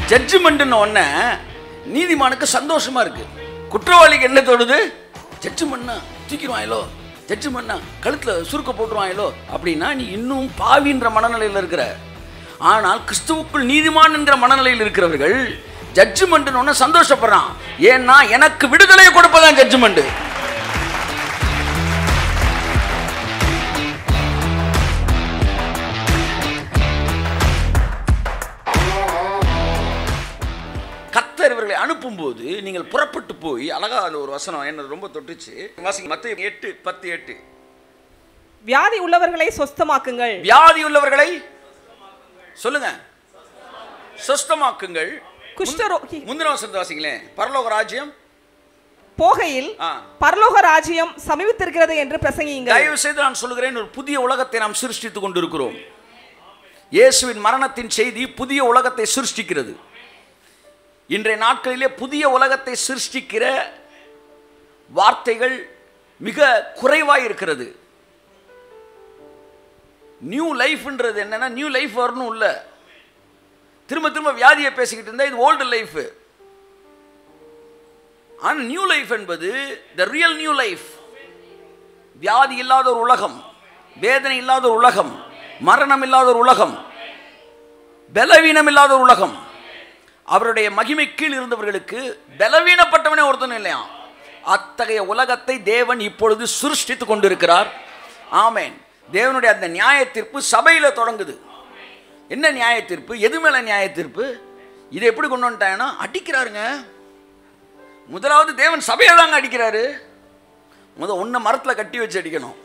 ஜட்ஜ்மெண்ட்னு ஒன்ன நீதிமானுக்கு சந்தோஷமா இருக்கு குற்றவாளிக்கு என்ன தோணுது ஜட்ஜ்மெண்ட்னா தூக்கிடுவாங்களோ ஜட்ஜ்மெண்ட்னா கழுத்துல சுருக்க போட்டுருவாங்களோ அப்படின்னா நீ இன்னும் பாவின்ற மனநிலையில் இருக்கிற ஆனால் கிறிஸ்துவுக்குள் நீதிமான் என்கிற மனநிலையில் இருக்கிறவர்கள் ஜட்ஜ்மெண்ட்னு ஒன்று சந்தோஷப்படுறான் ஏன்னா எனக்கு விடுதலையை கொடுப்பதான் ஜட்ஜ்மெண்ட் கத்தர் இவர்களை அனுப்பும்போது நீங்கள் புறப்பட்டு போய் அழகா அந்த ஒரு வசனம் என்ன ரொம்ப தொட்டுச்சு வாசிங்க மத்திய எட்டு பத்து எட்டு வியாதி உள்ளவர்களை சொஸ்தமாக்குங்கள் வியாதி உள்ளவர்களை சொல்லுங்க சுஸ்தமாக்குங்கள் குஷ்டரோகி முந்தின வசனத்தை வாசிங்களேன் பரலோக ராஜ்யம் போகையில் ஆ. பரலோக ராஜ்யம் சமீபித்திருக்கிறது என்று பிரசங்கியுங்கள் தயவு செய்து நான் சொல்கிறேன் ஒரு புதிய உலகத்தை நாம் சிருஷ்டித்துக் கொண்டிருக்கிறோம் இயேசுவின் மரணத்தின் செய்தி புதிய உலகத்தை சிருஷ்டிக்கிறது இன்றைய நாட்களிலே புதிய உலகத்தை சிருஷ்டிக்கிற வார்த்தைகள் மிக குறைவாய் இருக்கிறது நியூ லைஃப்ன்றது என்னன்னா நியூ லைஃப் வரணும் இல்ல திரும்ப திரும்ப வியாதியை பேசிக்கிட்டு இருந்தா இது ஓல்டு லைஃப் ஆனால் நியூ லைஃப் என்பது த ரியல் நியூ லைஃப் வியாதி இல்லாத ஒரு உலகம் வேதனை இல்லாத ஒரு உலகம் மரணம் இல்லாத ஒரு உலகம் பலவீனம் இல்லாத ஒரு உலகம் அவருடைய மகிமை கீழ் இருந்தவர்களுக்கு பலவீனப்பட்டவனே ஒருத்தன் இல்லையா அத்தகைய உலகத்தை தேவன் இப்பொழுது சிருஷ்டித்துக் கொண்டிருக்கிறார் ஆமென் தேவனுடைய அந்த நியாய தீர்ப்பு சபையில தொடங்குது என்ன நியாய தீர்ப்பு எது மேல நியாய தீர்ப்பு இதை எப்படி கொண்டு வந்துட்டாங்கன்னா அடிக்கிறாருங்க முதலாவது தேவன் சபையை தாங்க அடிக்கிறாரு முத ஒன்றை மரத்தில் கட்டி வச்சு அடிக்கணும்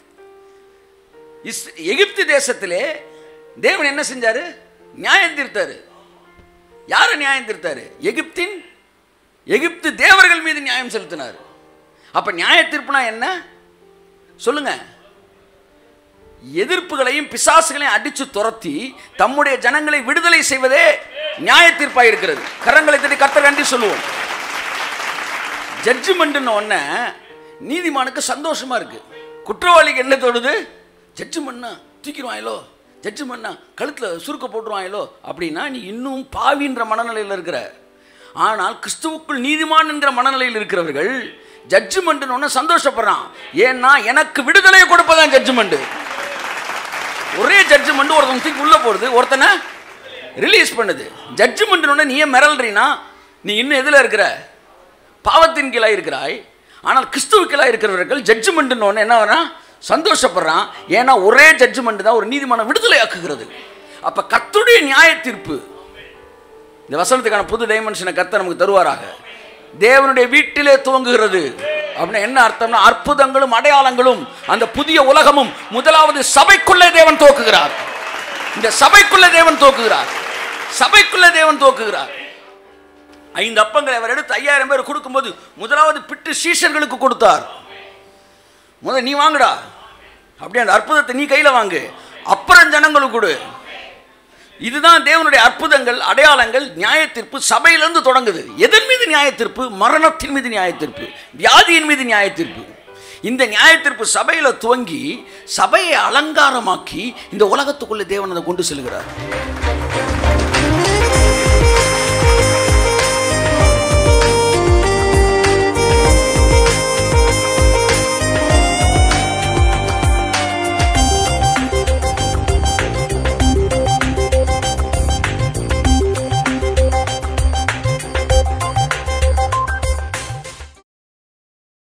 இஸ் எகிப்து தேசத்திலே தேவன் என்ன செஞ்சாரு நியாயம் தீர்த்தாரு யாரை நியாயம் தீர்த்தாரு எகிப்தின் எகிப்து தேவர்கள் மீது நியாயம் செலுத்தினார் அப்ப நியாய தீர்ப்புனா என்ன சொல்லுங்க எதிர்ப்புகளையும் பிசாசுகளையும் அடிச்சு துரத்தி தம்முடைய ஜனங்களை விடுதலை செய்வதே நியாய தீர்ப்பாக இருக்கிறது கரங்களை தட்டி கத்தர் நன்றி சொல்லுவோம் ஜட்ஜ்மெண்ட்னு ஒன்ன நீதிமானுக்கு சந்தோஷமா இருக்கு குற்றவாளிக்கு என்ன தோணுது ஜட்ஜ்மெண்ட்னா தூக்கிடுவாங்களோ ஜட்ஜ்மெண்ட்னா கழுத்துல சுருக்க போட்டுருவாங்களோ அப்படின்னா நீ இன்னும் பாவின்ற மனநிலையில் இருக்கிற ஆனால் கிறிஸ்துவுக்குள் நீதிமான் என்கிற மனநிலையில் இருக்கிறவர்கள் ஜட்ஜ்மெண்ட்னு ஒன்று சந்தோஷப்படுறான் ஏன்னா எனக்கு விடுதலையை கொடுப்பதான் ஜட்ஜ்மெண்ட் ஒரே ஜட்ஜ்மெண்ட் ஒருத்தன் தூக்கி உள்ள போடுது ஒருத்தனை ரிலீஸ் பண்ணுது ஜட்ஜ்மெண்ட் ஒன்று நீ ஏன் மிரல்றீனா நீ இன்னும் எதில் இருக்கிற பாவத்தின் கீழாக இருக்கிறாய் ஆனால் கிறிஸ்துவ கீழாக இருக்கிறவர்கள் ஜட்ஜ்மெண்ட் ஒன்று என்ன வரான் சந்தோஷப்படுறான் ஏன்னா ஒரே ஜட்ஜ்மெண்ட் தான் ஒரு நீதிமன்றம் விடுதலை ஆக்குகிறது அப்ப கர்த்தருடைய நியாய தீர்ப்பு இந்த வசனத்துக்கான புது டைமென்ஷனை கர்த்தர் நமக்கு தருவாராக தேவனுடைய வீட்டிலே துவங்குகிறது அப்படின்னா என்ன அர்த்தம்னா அற்புதங்களும் அடையாளங்களும் அந்த புதிய உலகமும் முதலாவது சபைக்குள்ளே தேவன் துவக்குகிறார் இந்த சபைக்குள்ளே தேவன் துவக்குகிறார் சபைக்குள்ளே தேவன் துவக்குகிறார் ஐந்து அப்பங்களை அவர் எடுத்து ஐயாயிரம் பேர் கொடுக்கும்போது முதலாவது பிட்டு சீஷர்களுக்கு கொடுத்தார் முத நீ வாங்குடா அப்படியே அந்த அற்புதத்தை நீ கையில் வாங்கு அப்புறம் ஜனங்களுக்கு கொடு இதுதான் தேவனுடைய அற்புதங்கள் அடையாளங்கள் நியாய தீர்ப்பு சபையிலிருந்து தொடங்குது எதன் மீது நியாய தீர்ப்பு மரணத்தின் மீது நியாய தீர்ப்பு வியாதியின் மீது நியாய தீர்ப்பு இந்த நியாய தீர்ப்பு சபையில் துவங்கி சபையை அலங்காரமாக்கி இந்த உலகத்துக்குள்ளே தேவன் அதை கொண்டு செல்கிறார்